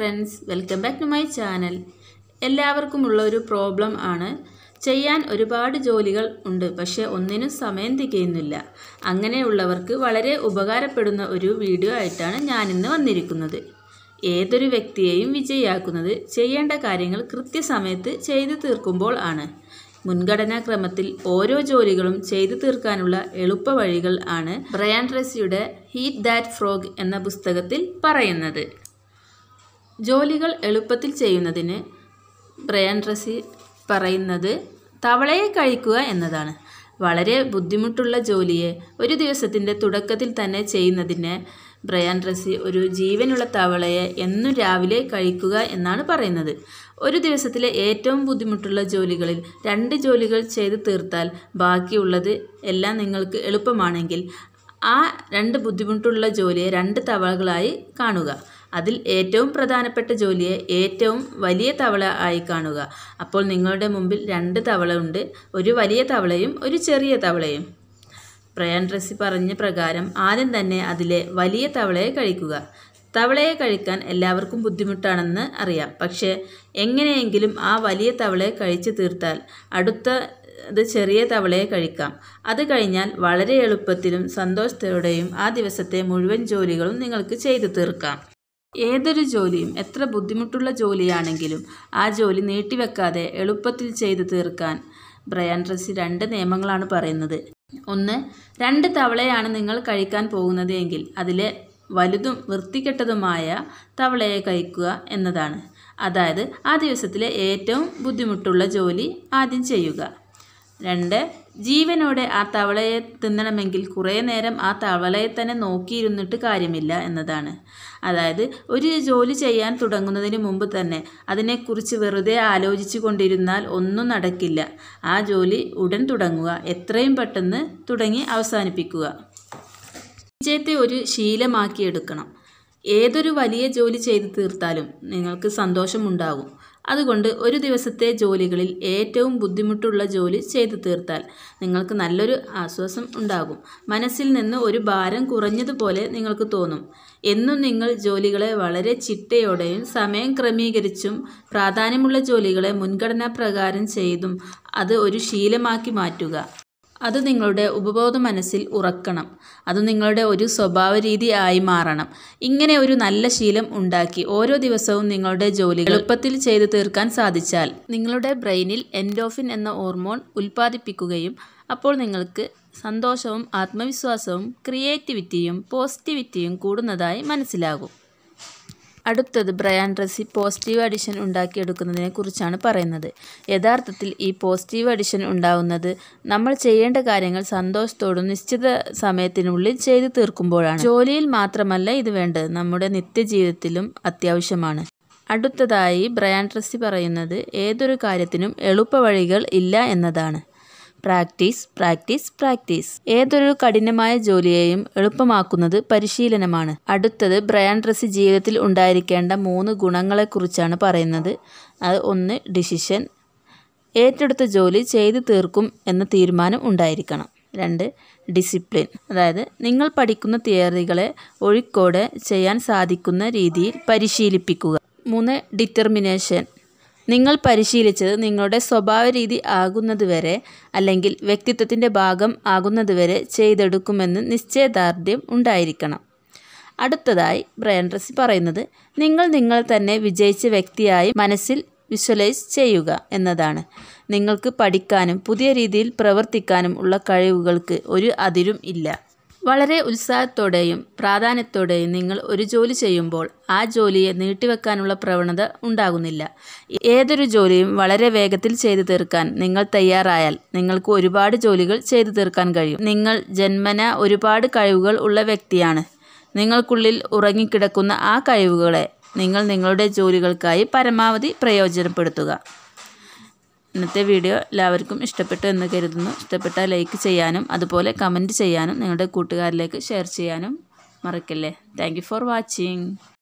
friends welcome back to my channel എല്ലാവർക്കുമുള്ള ഒരു problem ആണ് ചെയ്യാൻ ഒരുപാട് ജോലികൾ ഉണ്ട് പക്ഷേ ഒന്നിനും സമയം തികയുന്നില്ല അങ്ങനെയുള്ളവർക്ക് വളരെ ഉപകാരപ്പെടുന്ന ഒരു വീഡിയോ ആയിട്ടാണ് ഞാനിന്ന് വന്നിരിക്കുന്നത് ഏതൊരു വ്യക്തിയെയും വിജയിയാക്കുന്നത് ചെയ്യേണ്ട കാര്യങ്ങൾ കൃത്യസമയത്ത് ചെയ്തു തീർക്കുമ്പോൾ ആണ് മുൻഗണനാ ക്രമത്തിൽ ഓരോ ജോലികളും ചെയ്തു തീർക്കാനുള്ള എളുപ്പ വഴികൾ ആണ് ബ്രയാൻ ട്രസിയുടെ ഹീറ്റ് ദാറ്റ് ഫ്രോഗ് എന്ന പുസ്തകത്തിൽ പറയുന്നത് ജോലികൾ എളുപ്പത്തിൽ ചെയ്യുന്നതിന് ബ്രയാൻ ട്രസി പറയുന്നത് തവളയെ കഴിക്കുക എന്നതാണ് വളരെ ബുദ്ധിമുട്ടുള്ള ജോലിയെ ഒരു ദിവസത്തിൻ്റെ തുടക്കത്തിൽ തന്നെ ചെയ്യുന്നതിന് ബ്രയാൻ ട്രസി ഒരു ജീവനുള്ള തവളയെ എന്നും രാവിലെ കഴിക്കുക എന്നാണ് പറയുന്നത് ഒരു ദിവസത്തിലെ ഏറ്റവും ബുദ്ധിമുട്ടുള്ള ജോലികളിൽ രണ്ട് ജോലികൾ ചെയ്തു തീർത്താൽ ബാക്കിയുള്ളത് എല്ലാം നിങ്ങൾക്ക് എളുപ്പമാണെങ്കിൽ ആ രണ്ട് ബുദ്ധിമുട്ടുള്ള ജോലിയെ രണ്ട് തവളകളായി കാണുക അതിൽ ഏറ്റവും പ്രധാനപ്പെട്ട ജോലിയെ ഏറ്റവും വലിയ തവള ആയി കാണുക അപ്പോൾ നിങ്ങളുടെ മുമ്പിൽ രണ്ട് തവള ഉണ്ട് ഒരു വലിയ തവളയും ഒരു ചെറിയ തവളയും ബ്രയാൻ ട്രസി പറഞ്ഞ പ്രകാരം ആദ്യം തന്നെ അതിലെ വലിയ തവളയെ കഴിക്കുക തവളയെ കഴിക്കാൻ എല്ലാവർക്കും ബുദ്ധിമുട്ടാണെന്ന് അറിയാം പക്ഷേ എങ്ങനെയെങ്കിലും ആ വലിയ തവളയെ കഴിച്ചു തീർത്താൽ അടുത്ത ഇത് ചെറിയ തവളയെ കഴിക്കാം അത് കഴിഞ്ഞാൽ വളരെ എളുപ്പത്തിലും സന്തോഷത്തോടെയും ആ ദിവസത്തെ മുഴുവൻ ജോലികളും നിങ്ങൾക്ക് ചെയ്തു തീർക്കാം ഏതൊരു ജോലിയും എത്ര ബുദ്ധിമുട്ടുള്ള ജോലിയാണെങ്കിലും ആ ജോലി നീട്ടിവെക്കാതെ എളുപ്പത്തിൽ ചെയ്തു തീർക്കാൻ ബ്രയാൻ ട്രസി രണ്ട് നിയമങ്ങളാണ് പറയുന്നത് ഒന്ന് രണ്ട് തവളയാണ് നിങ്ങൾ കഴിക്കാൻ പോകുന്നത് എങ്കിൽ അതിലെ വലുതും വൃത്തികെട്ടതുമായ തവളയെ കഴിക്കുക എന്നതാണ് അതായത് ആ ദിവസത്തിലെ ഏറ്റവും ബുദ്ധിമുട്ടുള്ള ജോലി ആദ്യം ചെയ്യുക രണ്ട് ജീവനോടെ ആ തവളയെ തിന്നണമെങ്കിൽ കുറേ നേരം ആ തവളയെ തന്നെ നോക്കിയിരുന്നിട്ട് കാര്യമില്ല എന്നതാണ് അതായത് ഒരു ജോലി ചെയ്യാൻ തുടങ്ങുന്നതിന് മുമ്പ് തന്നെ അതിനെക്കുറിച്ച് വെറുതെ ആലോചിച്ചു കൊണ്ടിരുന്നാൽ ഒന്നും നടക്കില്ല ആ ജോലി ഉടൻ തുടങ്ങുക എത്രയും പെട്ടെന്ന് തുടങ്ങി അവസാനിപ്പിക്കുക വിജയത്തെ ഒരു ശീലമാക്കിയെടുക്കണം ഏതൊരു വലിയ ജോലി ചെയ്തു തീർത്താലും നിങ്ങൾക്ക് സന്തോഷമുണ്ടാകും അതുകൊണ്ട് ഒരു ദിവസത്തെ ജോലികളിൽ ഏറ്റവും ബുദ്ധിമുട്ടുള്ള ജോലി ചെയ്തു തീർത്താൽ നിങ്ങൾക്ക് നല്ലൊരു ആശ്വാസം ഉണ്ടാകും മനസ്സിൽ നിന്ന് ഒരു ഭാരം കുറഞ്ഞതുപോലെ നിങ്ങൾക്ക് തോന്നും എന്നും നിങ്ങൾ ജോലികളെ വളരെ ചിട്ടയോടെയും സമയം ക്രമീകരിച്ചും പ്രാധാന്യമുള്ള ജോലികളെ മുൻഗണനാ പ്രകാരം ചെയ്തും അത് ഒരു ശീലമാക്കി മാറ്റുക അത് നിങ്ങളുടെ ഉപബോധ മനസ്സിൽ ഉറക്കണം അത് നിങ്ങളുടെ ഒരു സ്വഭാവ രീതി ആയി മാറണം ഇങ്ങനെ ഒരു നല്ല ശീലം ഉണ്ടാക്കി ഓരോ ദിവസവും നിങ്ങളുടെ ജോലി എളുപ്പത്തിൽ ചെയ്തു തീർക്കാൻ സാധിച്ചാൽ നിങ്ങളുടെ ബ്രെയിനിൽ എൻഡോഫിൻ എന്ന ഹോർമോൺ ഉൽപ്പാദിപ്പിക്കുകയും അപ്പോൾ നിങ്ങൾക്ക് സന്തോഷവും ആത്മവിശ്വാസവും ക്രിയേറ്റിവിറ്റിയും പോസിറ്റിവിറ്റിയും കൂടുന്നതായി മനസ്സിലാകും അടുത്തത് ബ്രയാൻ ട്രസി പോസിറ്റീവ് അഡിഷൻ ഉണ്ടാക്കിയെടുക്കുന്നതിനെ കുറിച്ചാണ് പറയുന്നത് യഥാർത്ഥത്തിൽ ഈ പോസിറ്റീവ് അഡിഷൻ ഉണ്ടാകുന്നത് നമ്മൾ ചെയ്യേണ്ട കാര്യങ്ങൾ സന്തോഷത്തോടും നിശ്ചിത സമയത്തിനുള്ളിൽ ചെയ്തു തീർക്കുമ്പോഴാണ് ജോലിയിൽ മാത്രമല്ല ഇത് വേണ്ടത് നമ്മുടെ നിത്യജീവിതത്തിലും അത്യാവശ്യമാണ് അടുത്തതായി ബ്രയാൻ ട്രസി പറയുന്നത് ഏതൊരു കാര്യത്തിനും എളുപ്പവഴികൾ ഇല്ല എന്നതാണ് പ്രാക്ടീസ് പ്രാക്ടീസ് പ്രാക്ടീസ് ഏതൊരു കഠിനമായ ജോലിയെയും എളുപ്പമാക്കുന്നത് പരിശീലനമാണ് അടുത്തത് ബ്രയാൻ ട്രസി ജീവിതത്തിൽ ഉണ്ടായിരിക്കേണ്ട മൂന്ന് ഗുണങ്ങളെക്കുറിച്ചാണ് പറയുന്നത് അത് ഒന്ന് ഡിസിഷൻ ഏറ്റെടുത്ത ജോലി ചെയ്തു തീർക്കും എന്ന തീരുമാനം ഉണ്ടായിരിക്കണം രണ്ട് ഡിസിപ്ലിൻ അതായത് നിങ്ങൾ പഠിക്കുന്ന തിയറികളെ ഒഴിക്കോടെ ചെയ്യാൻ സാധിക്കുന്ന രീതിയിൽ പരിശീലിപ്പിക്കുക മൂന്ന് ഡിറ്റർമിനേഷൻ നിങ്ങൾ പരിശീലിച്ചത് നിങ്ങളുടെ സ്വഭാവ രീതി ആകുന്നതുവരെ അല്ലെങ്കിൽ വ്യക്തിത്വത്തിൻ്റെ ഭാഗം ആകുന്നതുവരെ ചെയ്തെടുക്കുമെന്ന് നിശ്ചയദാർഢ്യം ഉണ്ടായിരിക്കണം അടുത്തതായി ബ്രയൻ റസി പറയുന്നത് നിങ്ങൾ നിങ്ങൾ തന്നെ വിജയിച്ച വ്യക്തിയായി മനസ്സിൽ വിഷ്വലൈസ് ചെയ്യുക എന്നതാണ് നിങ്ങൾക്ക് പഠിക്കാനും പുതിയ രീതിയിൽ പ്രവർത്തിക്കാനും ഉള്ള കഴിവുകൾക്ക് ഒരു അതിരും ഇല്ല വളരെ ഉത്സാഹത്തോടെയും പ്രാധാന്യത്തോടെയും നിങ്ങൾ ഒരു ജോലി ചെയ്യുമ്പോൾ ആ ജോലിയെ നീട്ടിവെക്കാനുള്ള പ്രവണത ഉണ്ടാകുന്നില്ല ഏതൊരു ജോലിയും വളരെ വേഗത്തിൽ ചെയ്തു തീർക്കാൻ നിങ്ങൾ തയ്യാറായാൽ നിങ്ങൾക്ക് ഒരുപാട് ജോലികൾ ചെയ്തു തീർക്കാൻ കഴിയും നിങ്ങൾ ജന്മന ഒരുപാട് കഴിവുകൾ ഉള്ള വ്യക്തിയാണ് നിങ്ങൾക്കുള്ളിൽ ഉറങ്ങിക്കിടക്കുന്ന ആ കഴിവുകളെ നിങ്ങൾ നിങ്ങളുടെ ജോലികൾക്കായി പരമാവധി പ്രയോജനപ്പെടുത്തുക ഇന്നത്തെ വീഡിയോ എല്ലാവർക്കും ഇഷ്ടപ്പെട്ടു എന്ന് കരുതുന്നു ഇഷ്ടപ്പെട്ടാൽ ലൈക്ക് ചെയ്യാനും അതുപോലെ കമൻറ്റ് ചെയ്യാനും നിങ്ങളുടെ കൂട്ടുകാരിലേക്ക് ഷെയർ ചെയ്യാനും മറക്കല്ലേ താങ്ക് ഫോർ വാച്ചിങ്